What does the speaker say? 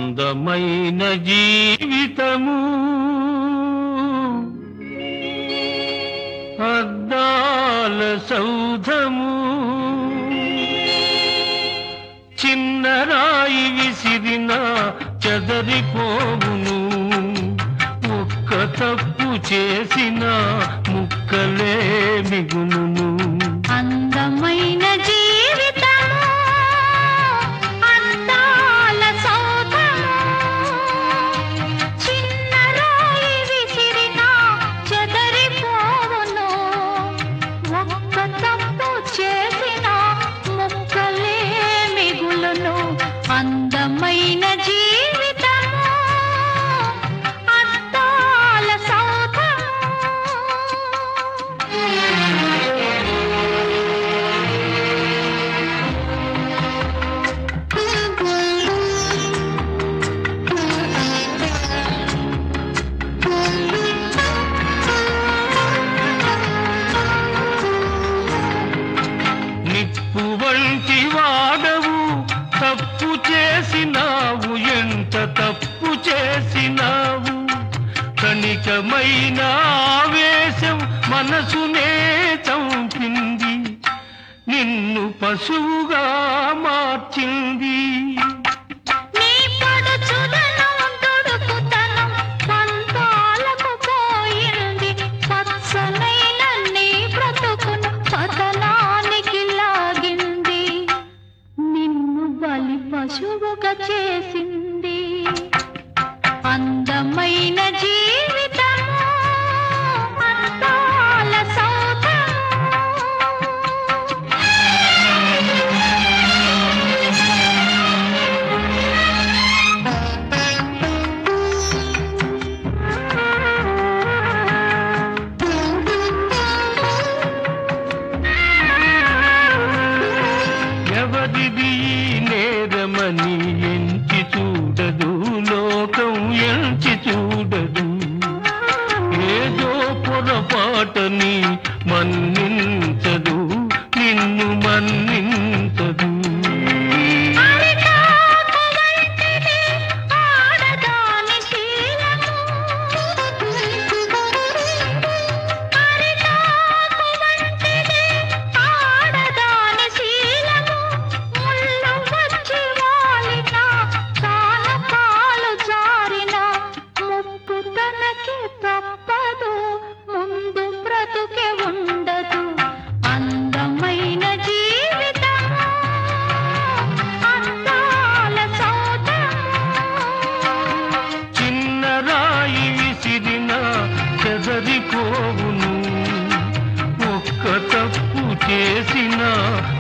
అందమైన జీవితము అద్దాల సౌధము చిన్న రాయి విసిరిన చెదరిపోవును ఒక్క తప్పు చేసిన ముక్కలే మిగులును అందమైన జీవితము అందాల సౌధము చిన్న రాయి విసిరిన చెదరిపోవును ఒక్క తప్పు చేసిన ముక్కలే మిగులును అందమైన జీవితము అందాల సౌధము నిప్పు వంటి వాడవు తప్పు చేసినావు ఎంత తప్పు చేసినావు కణికమైన ఆవేశం మనసునే చంపింది నిన్ను పశువుగా మార్చింది నీ పడుచుదనం దుడుకుతనం పంతాలకు పోయింది పచ్చనైన నీ బ్రతుకును పతనానికి లాగింది నిన్ను బలి పశువుగా చేసింది అందమైన జీవితము అందాల సౌధము ఎవరిది ఈ నేరమని ఎంచి చూడదు లోకం ఎంచి చూడదు ఏదో పొరపాటని మన్నించదు నిన్ను మన్నించదు అరిటాకు వంటిది ఆడదాని శీలము. అరిటాకు వంటిది ఆడదాని శీలము. ముళ్ళు వచ్చి వాలినా, కానకాలు జారినా, ముప్పు తనకి తప్పదు ముందు బ్రతుకే ఉండదు అందమైన జీవితము అందాల సౌధము చిన్న రాయి విసిరిన చెదరిపోవును ఒక్క తప్పు చేసిన